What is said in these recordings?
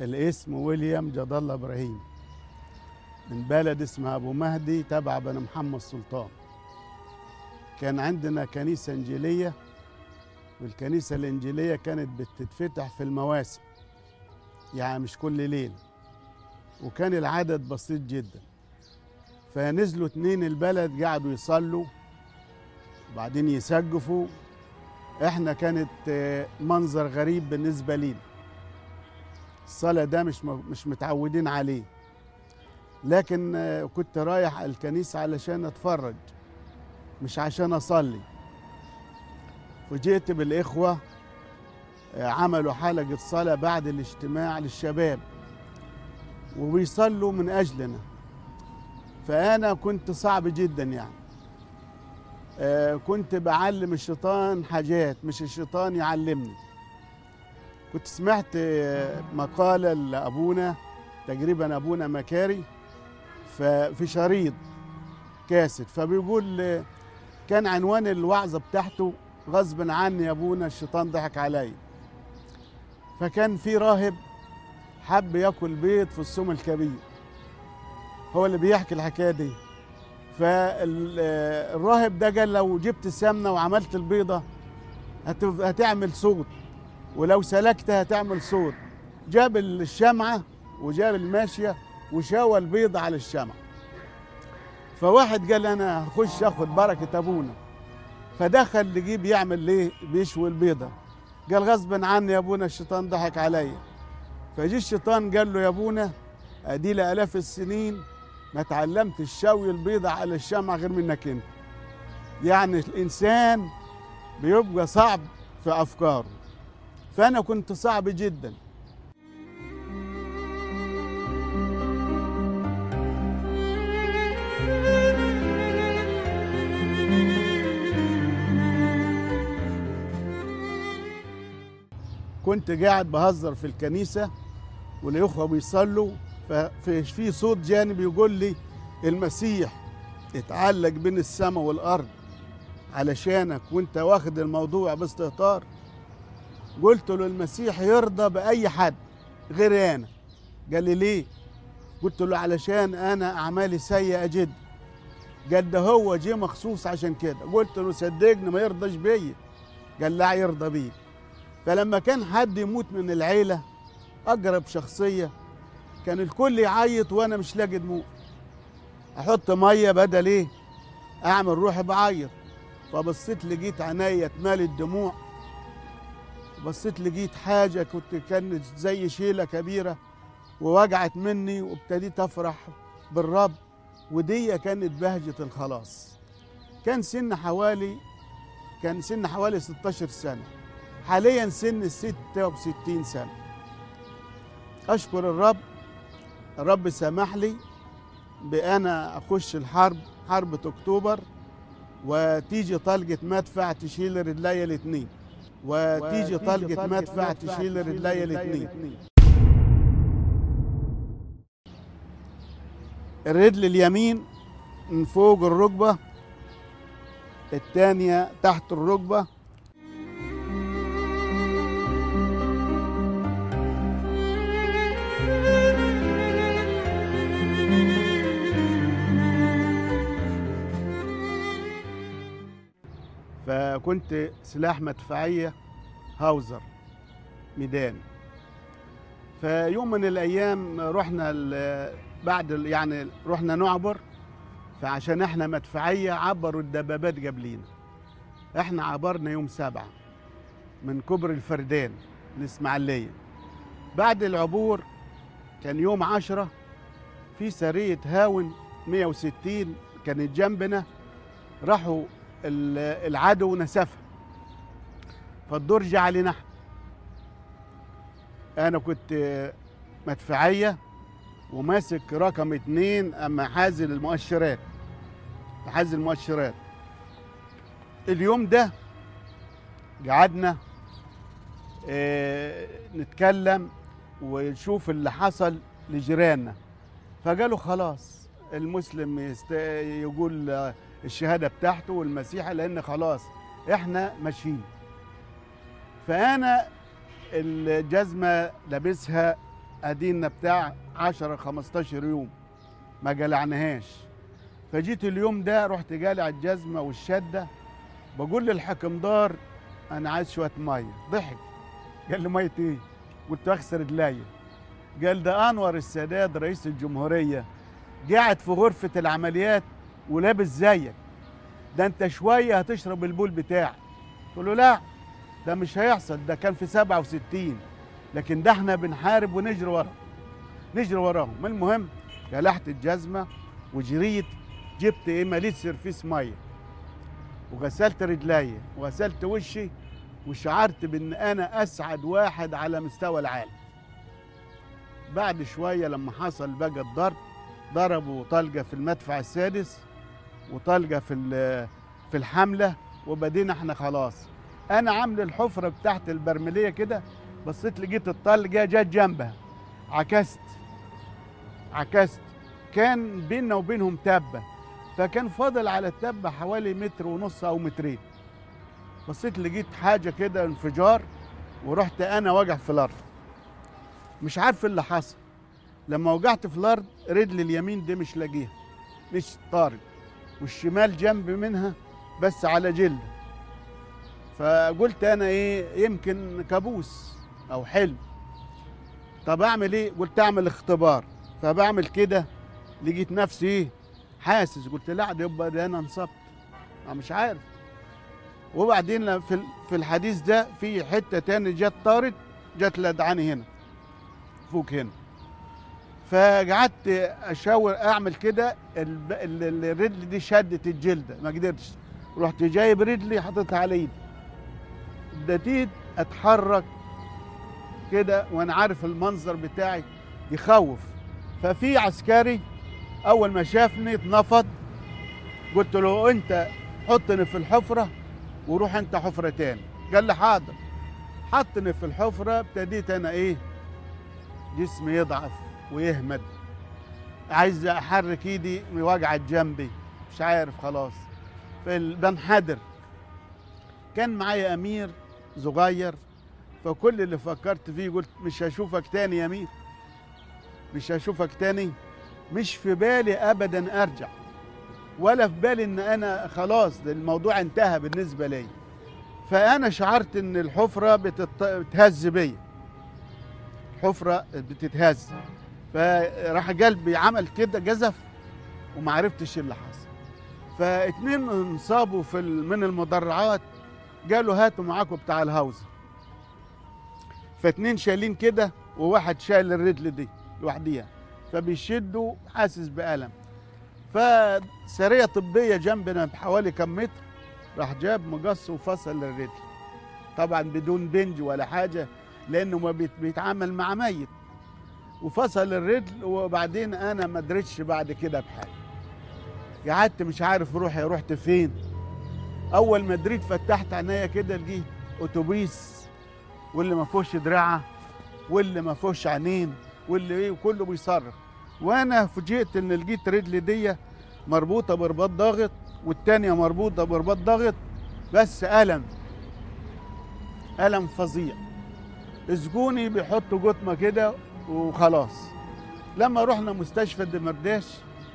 الاسم ويليام جد الله ابراهيم من بلد اسمها ابو مهدي تبع بني محمد سلطان كان عندنا كنيسه انجيليه والكنيسه الانجيليه كانت بتتفتح في المواسم يعني مش كل ليله وكان العدد بسيط جدا فنزلوا اتنين البلد قعدوا يصلوا وبعدين يسقفوا احنا كانت آه، منظر غريب بالنسبه لينا الصلاه ده مش م- مش متعودين عليه لكن آه، كنت رايح الكنيسه علشان اتفرج مش عشان اصلي فوجئت بالاخوه آه، عملوا حلقه صلاه بعد الاجتماع للشباب وبيصلوا من اجلنا فانا كنت صعب جدا يعني آه، كنت بعلم الشيطان حاجات مش الشيطان يعلمني كنت سمعت آه، مقالة لأبونا تقريبا أبونا مكاري ف- في شريط كاسد فبيقول آه، كان عنوان الوعظة بتاعته غصب عني يا أبونا الشيطان ضحك عليا فكان في راهب حب ياكل بيض في السوم الكبير هو اللي بيحكي الحكايه دي فالراهب ده قال لو جبت سمنه وعملت البيضه هت- هتعمل صوت ولو سلكتها هتعمل صوت جاب الشمعه وجاب الماشيه وشاوى البيضه على الشمعه فواحد قال انا هخش اخد بركه ابونا فدخل يجيب يعمل ليه بيشوي البيضه قال غصبا عني يا ابونا الشيطان ضحك عليا فجي الشيطان قال له يا ابونا ادي لي الاف السنين ما تعلمتش شوي البيضة على الشمع غير منك انت يعني الانسان بيبقى صعب في افكاره فانا كنت صعب جدا كنت قاعد بهزر في الكنيسه والاخوه بيصلوا ففي في صوت جانبي يقول لي المسيح اتعلق بين السماء والارض علشانك وانت واخد الموضوع باستهتار قلت له المسيح يرضى باي حد غير انا قال لي ليه قلت له علشان انا اعمالي سيئه جدا قال ده هو جه مخصوص عشان كده قلت له صدقني ما يرضاش بيا قال لا يرضى بيك فلما كان حد يموت من العيله اقرب شخصيه كان الكل يعيط وانا مش لاقي دموع احط ميه بدل ايه اعمل روحي بعيط فبصيت لقيت عينيا اتمالت دموع بصيت لقيت حاجه كنت كانت زي شيله كبيره ووجعت مني وابتديت افرح بالرب ودي كانت بهجه الخلاص كان سن حوالي كان سن حوالي 16 سنه حاليا سن 66 سنه اشكر الرب الرب سمح لي بأنا أخش الحرب حرب أكتوبر وتيجي طلقة مدفع تشيل رجلي الاتنين وتيجي طلقة مدفع تشيل رجلي الاتنين الرجل اليمين من فوق الركبة التانية تحت الركبة فكنت سلاح مدفعية هاوزر ميدان فيوم من الأيام رحنا ال- بعد ال- يعني رحنا نعبر فعشان احنا مدفعية عبروا الدبابات قبلينا احنا عبرنا يوم سبعة من كبر الفردان الإسماعيلية بعد العبور كان يوم عشرة في سرية هاون 160 كانت جنبنا راحوا ال- العدو نسفها فالدور جه علينا احنا انا كنت مدفعيه وماسك رقم اتنين اما حازل المؤشرات حازل المؤشرات اليوم ده قعدنا اه نتكلم ونشوف اللي حصل لجيراننا فقالوا خلاص المسلم يست... يقول آه، الشهاده بتاعته والمسيحي لان خلاص احنا ماشيين فانا الجزمه لابسها ادينا بتاع 10 15 يوم ما جلعناهاش فجيت اليوم ده رحت جالع الجزمه والشده بقول للحكمدار انا عايز شويه ميه ضحك قال لي ميه ايه قلت اغسل رجليا قال ده انور السادات رئيس الجمهوريه قاعد في غرفه العمليات ولابس زيك ده انت شويه هتشرب البول بتاعك قلت له لا ده مش هيحصل ده كان في 67 لكن ده احنا بنحارب ونجري ورا نجري وراهم المهم قلعت الجزمه وجريت جبت ايه مليت سرفيس ميه وغسلت رجلي وغسلت وشي وشعرت بان انا اسعد واحد على مستوى العالم بعد شويه لما حصل بقى الضرب ضربوا طلقه في المدفع السادس وطلقه في ال- في الحمله وبدينا احنا خلاص انا عامل الحفره بتاعت البرميليه كده بصيت لقيت الطلقه جت جنبها عكست عكست كان بيننا وبينهم تبه فكان فاضل على التبه حوالي متر ونص او مترين بصيت لقيت حاجه كده انفجار ورحت انا واقع في الارض مش عارف اللي حصل لما وقعت في الارض رجلي اليمين دي مش لاقيها مش طارد والشمال جنب منها بس على جلد فقلت انا ايه يمكن كابوس او حلم طب اعمل ايه قلت اعمل اختبار فبعمل كده لقيت نفسي ايه حاسس قلت لا ده يبقى ده انا انصبت انا مش عارف وبعدين ل- في ال- في الحديث ده في حته تاني جت طارت جت لدعاني هنا فوق هنا فقعدت اشاور اعمل كده الب- ال- ال- الرجل دي شدت الجلده ما قدرتش رحت جايب رجلي حاططها على ايدي بديت اتحرك كده وانا عارف المنظر بتاعي يخوف ففي عسكري اول ما شافني اتنفض قلت له انت حطني في الحفره وروح انت حفره تاني قال لي حاضر حطني في الحفره ابتديت انا ايه جسمي يضعف ويهمد عايز احرك ايدي وجعت جنبي مش عارف خلاص فال- بنحدر كان معايا امير صغير فكل اللي فكرت فيه قلت مش هشوفك تاني يا امير مش هشوفك تاني مش في بالي ابدا ارجع ولا في بالي ان انا خلاص ده الموضوع انتهى بالنسبه لي فانا شعرت ان الحفره بتت- بتهز بيا الحفره بتتهز فراح قلبي عمل كده جزف وما عرفتش اللي حصل فاتنين انصابوا في ال- من المدرعات قالوا هاتوا معاكم بتاع الهاوزر فاتنين شايلين كده وواحد شايل الرجل دي لوحديها فبيشدوا حاسس بألم فسرية طبية جنبنا بحوالي كم متر راح جاب مقص وفصل الرجل طبعا بدون بنج ولا حاجة لأنه ما بيت- بيتعامل مع ميت وفصل الرجل وبعدين أنا ما دريتش بعد كده بحاجة قعدت مش عارف روحي رحت فين أول ما دريت فتحت عينيا كده لقيت أتوبيس واللي ما فيهوش دراعة واللي ما فيهوش عينين واللي ايه كله بيصرخ وانا فوجئت ان لقيت رجلي دي مربوطه برباط ضاغط والتانيه مربوطه برباط ضاغط بس الم الم فظيع اسجوني بيحطوا جتمه كده وخلاص لما رحنا مستشفى الدمرداش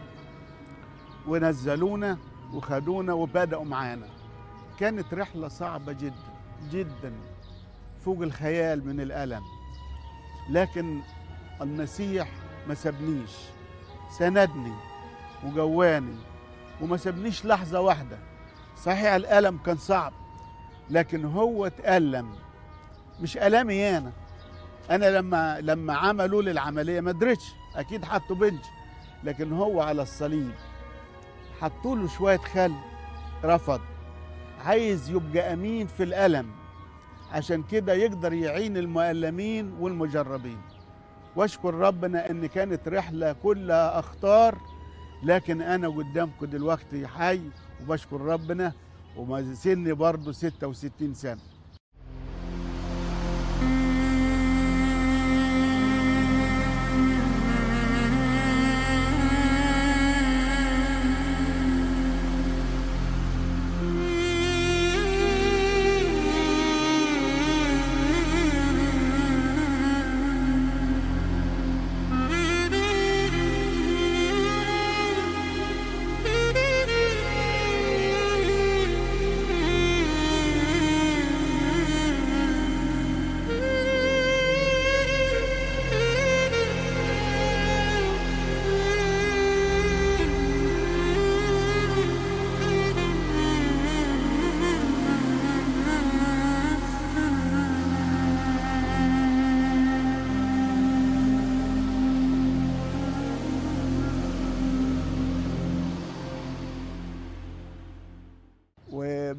ونزلونا وخدونا وبداوا معانا كانت رحله صعبه جدا جدا فوق الخيال من الالم لكن المسيح ما سابنيش سندني وجواني وما سابنيش لحظة واحدة صحيح الألم كان صعب لكن هو تألم مش ألمي أنا أنا لما لما عملوا لي العملية ما دريتش أكيد حطوا بنج لكن هو على الصليب حطوا له شوية خل رفض عايز يبقى أمين في الألم عشان كده يقدر يعين المؤلمين والمجربين واشكر ربنا ان كانت رحله كلها اخطار لكن انا قدامكم دلوقتي حي وبشكر ربنا وما سني برضه 66 سنه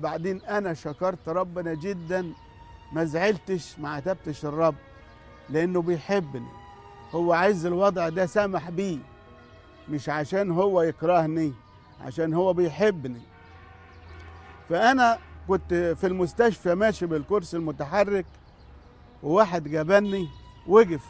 وبعدين انا شكرت ربنا جدا ما زعلتش ما عتبتش الرب لانه بيحبني هو عايز الوضع ده سمح بيه مش عشان هو يكرهني عشان هو بيحبني فانا كنت في المستشفى ماشي بالكرسي المتحرك وواحد جابني وقف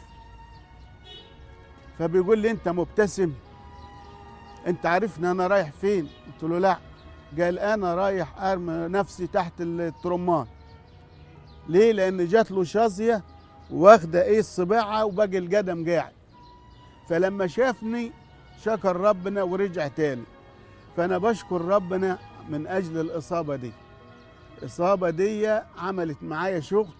فبيقول لي انت مبتسم انت عارفني انا رايح فين قلت له لا قال انا رايح ارمي نفسي تحت الترمات ليه لان جات له شظيه واخده ايه الصباعه وباقي القدم قاعد فلما شافني شكر ربنا ورجع تاني فانا بشكر ربنا من اجل الاصابه دي الاصابه دي عملت معايا شغل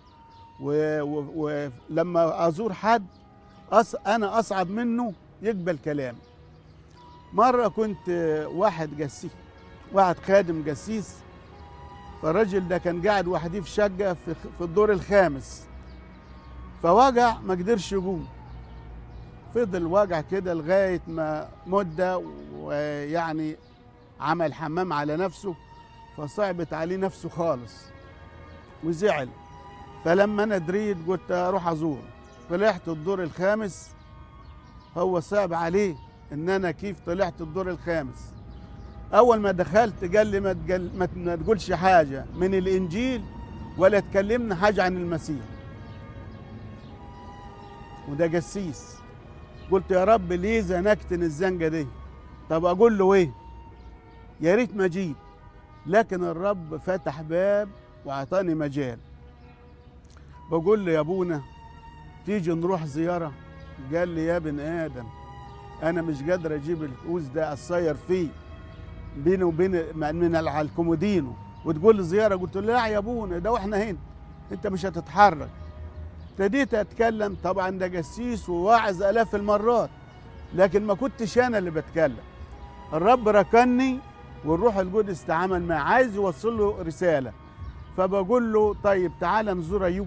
ولما و... ازور حد أص... انا اصعب منه يقبل كلامي مره كنت واحد جسيس واحد خادم جسيس فالراجل ده كان قاعد وحديه في شقه في, في الدور الخامس فوجع ما قدرش يقوم فضل واجع كده لغايه ما مده ويعني عمل حمام على نفسه فصعبت عليه نفسه خالص وزعل فلما انا دريت قلت اروح ازوره طلعت الدور الخامس هو صعب عليه ان انا كيف طلعت الدور الخامس اول ما دخلت قال لي ما, تقل ما تقولش حاجه من الانجيل ولا تكلمنا حاجه عن المسيح وده جسيس قلت يا رب ليه زنكتني الزنقه دي طب اقول له ايه يا ريت ما جيت لكن الرب فتح باب واعطاني مجال بقول له يا ابونا تيجي نروح زياره قال لي يا ابن ادم انا مش قادر اجيب الكوز ده اصير فيه بيني وبين من على الكومودينو وتقول لي زياره قلت له لا يا ابونا ده واحنا هنا انت مش هتتحرك ابتديت اتكلم طبعا ده جسيس وواعظ الاف المرات لكن ما كنتش انا اللي بتكلم الرب ركني والروح القدس تعامل معاه عايز يوصل له رساله فبقول له طيب تعالى نزور ايوب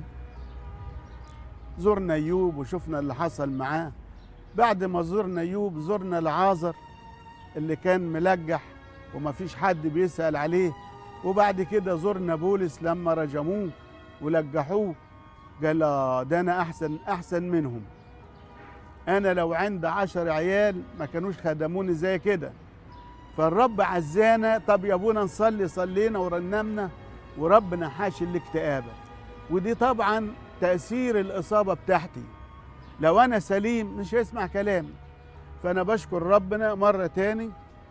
زرنا ايوب وشفنا اللي حصل معاه بعد ما زرنا ايوب زرنا العازر اللي كان ملجح وما فيش حد بيسال عليه وبعد كده زرنا بولس لما رجموه ولجحوه قال ده انا احسن احسن منهم انا لو عندي عشر عيال ما كانوش خدموني زي كده فالرب عزانا طب يا ابونا نصلي صلينا ورنمنا وربنا حاش الاكتئابه ودي طبعا تاثير الاصابه بتاعتي لو انا سليم مش هيسمع كلامي فانا بشكر ربنا مره تاني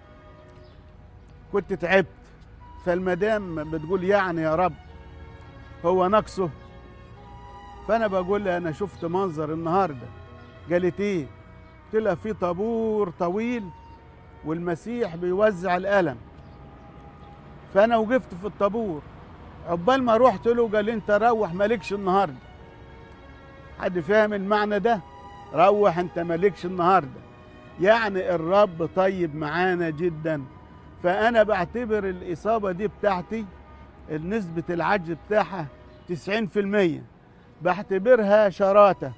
كنت تعبت فالمدام بتقول يعني يا رب هو نقصه فانا بقول لها انا شفت منظر النهارده قالت ايه قلت لها في طابور طويل والمسيح بيوزع الالم فانا وقفت في الطابور عقبال ما رحت له قال انت روح مالكش النهارده حد فاهم المعنى ده روح انت مالكش النهارده يعني الرب طيب معانا جدا فانا بعتبر الاصابه دي بتاعتي نسبه العجز بتاعها 90% بعتبرها شراته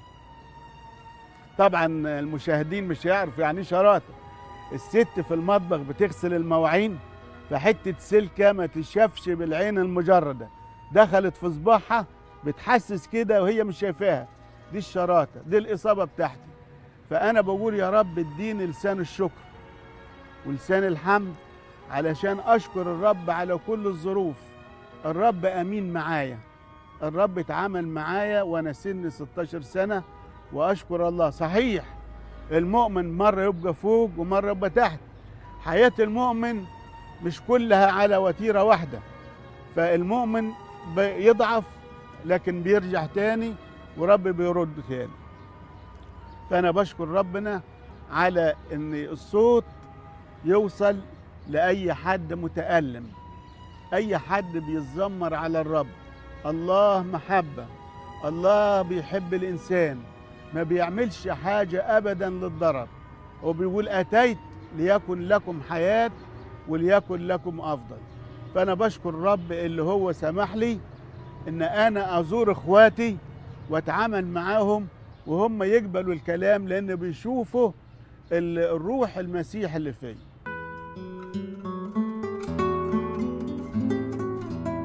طبعا المشاهدين مش هيعرفوا يعني ايه شراته الست في المطبخ بتغسل المواعين فحته سلكه ما تشافش بالعين المجرده دخلت في صباعها بتحسس كده وهي مش شايفاها دي الشراته دي الاصابه بتاعتي فانا بقول يا رب اديني لسان الشكر ولسان الحمد علشان اشكر الرب على كل الظروف الرب امين معايا الرب اتعامل معايا وانا سن 16 سنه واشكر الله صحيح المؤمن مره يبقى فوق ومره يبقى تحت حياه المؤمن مش كلها على وتيره واحده فالمؤمن بيضعف لكن بيرجع تاني ورب بيرد تاني فانا بشكر ربنا على ان الصوت يوصل لاي حد متالم اي حد بيتذمر على الرب الله محبه الله بيحب الانسان ما بيعملش حاجه ابدا للضرر وبيقول اتيت ليكن لكم حياه وليكن لكم افضل فانا بشكر الرب اللي هو سمح لي ان انا ازور اخواتي واتعامل معاهم وهم يقبلوا الكلام لان بيشوفوا الروح المسيح اللي فيه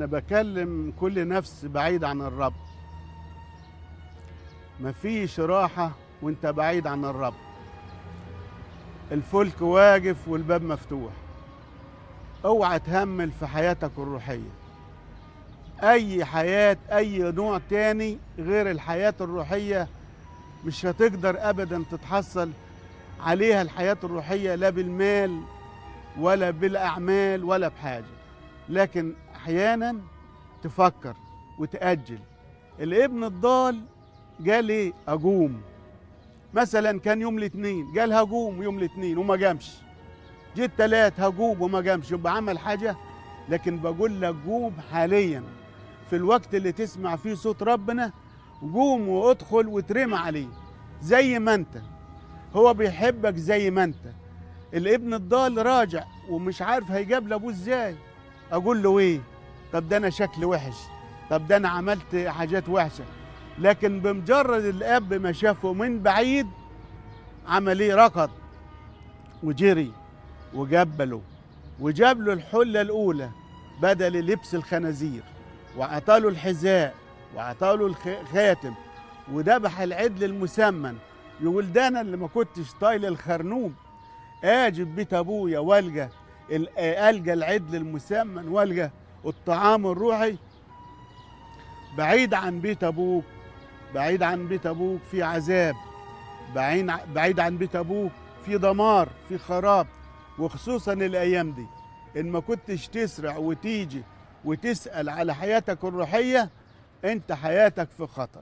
بكلم كل نفس بعيد عن الرب مفيش راحة وانت بعيد عن الرب الفلك واقف والباب مفتوح اوعى تهمل في حياتك الروحية اي حياة اي نوع تاني غير الحياة الروحية مش هتقدر ابدا تتحصل عليها الحياة الروحية لا بالمال ولا بالاعمال ولا بحاجة لكن احيانا تفكر وتأجل الابن الضال قال ايه اقوم مثلا كان يوم الاثنين قال هقوم يوم الاثنين وما قامش جيت ثلاث هقوم وما قامش يبقى عمل حاجه لكن بقول لك قوم حاليا في الوقت اللي تسمع فيه صوت ربنا قوم وادخل وترمى عليه زي ما انت هو بيحبك زي ما انت الابن الضال راجع ومش عارف هيجاب لابوه ازاي اقول له ايه طب ده انا شكلي وحش طب ده انا عملت حاجات وحشه لكن بمجرد الاب ما شافه من بعيد عمل ايه ركض وجري وجبله وجاب له الحله الاولى بدل لبس الخنازير وعطاله الحذاء وعطاله الخاتم وذبح العدل المسمن يقول ده انا اللي ما كنتش طايل الخرنوب اجي في بيت ابويا والقى القى العدل المسمن والقى الطعام الروحي بعيد عن بيت ابوك بعيد عن بيت ابوك في عذاب بعيد بعيد عن بيت ابوك في دمار في خراب وخصوصا الايام دي ان ما كنتش تسرع وتيجي وتسال على حياتك الروحيه انت حياتك في خطر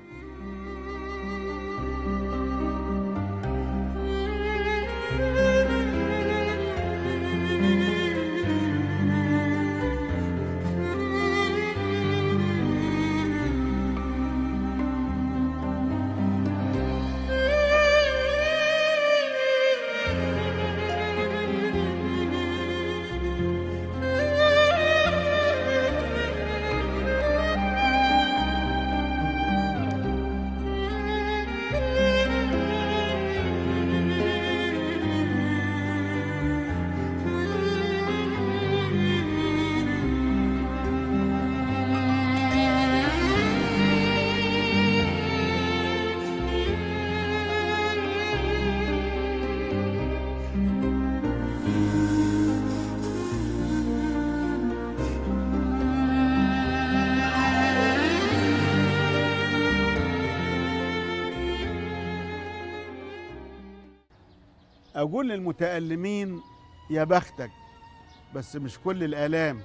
أقول للمتألمين يا بختك بس مش كل الآلام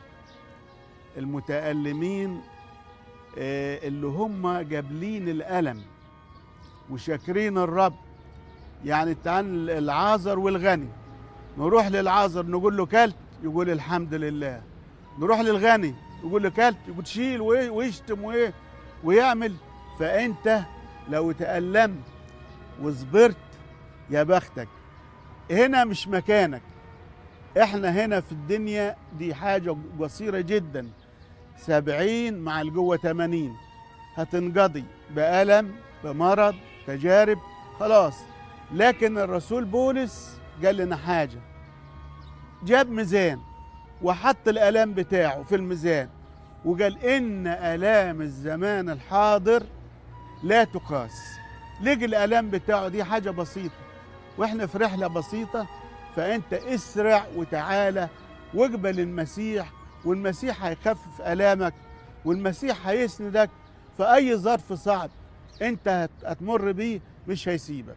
المتألمين آه، اللي هم جابلين الألم وشاكرين الرب يعني تعال العازر والغني نروح للعازر نقول له كلت يقول الحمد لله نروح للغني يقول له كلت يقول شيل ويشتم وايه ويعمل فانت لو تألمت وصبرت يا بختك هنا مش مكانك احنا هنا في الدنيا دي حاجة قصيرة جدا سبعين مع الجوة تمانين هتنقضي بألم بمرض تجارب خلاص لكن الرسول بولس قال لنا حاجة جاب ميزان وحط الألام بتاعه في الميزان وقال إن ألام الزمان الحاضر لا تقاس لقي الألام بتاعه دي حاجة بسيطة واحنا في رحله بسيطه فانت اسرع وتعالى واقبل المسيح والمسيح هيخفف الامك والمسيح هيسندك في اي ظرف صعب انت هتمر بيه مش هيسيبك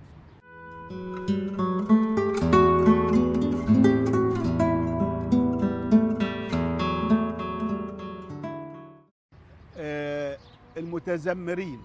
آه المتذمرين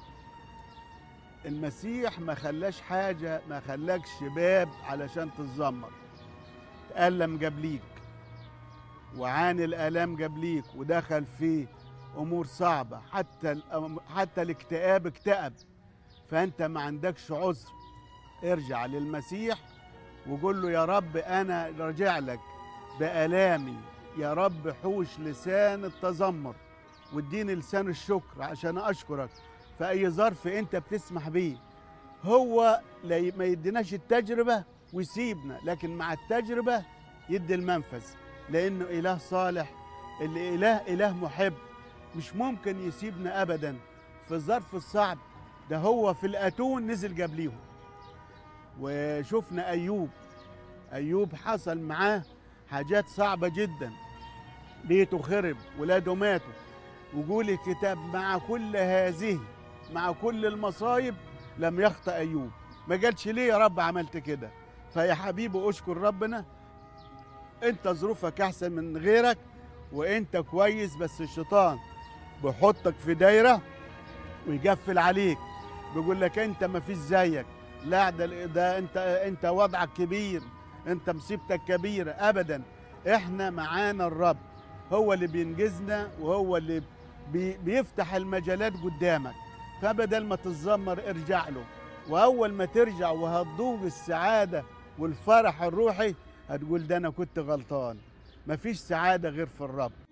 المسيح ما خلاش حاجة ما خلاكش باب علشان تتذمر تألم جابليك وعاني الآلام جابليك ودخل في أمور صعبة حتى حتى الاكتئاب اكتئب فأنت ما عندكش عذر ارجع للمسيح وقول له يا رب أنا راجع لك بآلامي يا رب حوش لسان التذمر واديني لسان الشكر عشان أشكرك في اي ظرف انت بتسمح بيه هو ما يديناش التجربه ويسيبنا لكن مع التجربه يدي المنفذ لانه اله صالح الاله اله محب مش ممكن يسيبنا ابدا في الظرف الصعب ده هو في الاتون نزل جاب ليهم وشفنا ايوب ايوب حصل معاه حاجات صعبه جدا بيته خرب ولاده ماتوا وجول الكتاب مع كل هذه مع كل المصايب لم يخطئ ايوب ما قالش ليه يا رب عملت كده فيا حبيبي اشكر ربنا انت ظروفك احسن من غيرك وانت كويس بس الشيطان بيحطك في دايره ويقفل عليك بيقول لك انت ما فيش زيك لا ده, ده انت انت وضعك كبير انت مصيبتك كبيره ابدا احنا معانا الرب هو اللي بينجزنا وهو اللي بي بيفتح المجالات قدامك فبدل ما تتذمر ارجع له واول ما ترجع وهتذوق السعاده والفرح الروحي هتقول ده انا كنت غلطان مفيش سعاده غير في الرب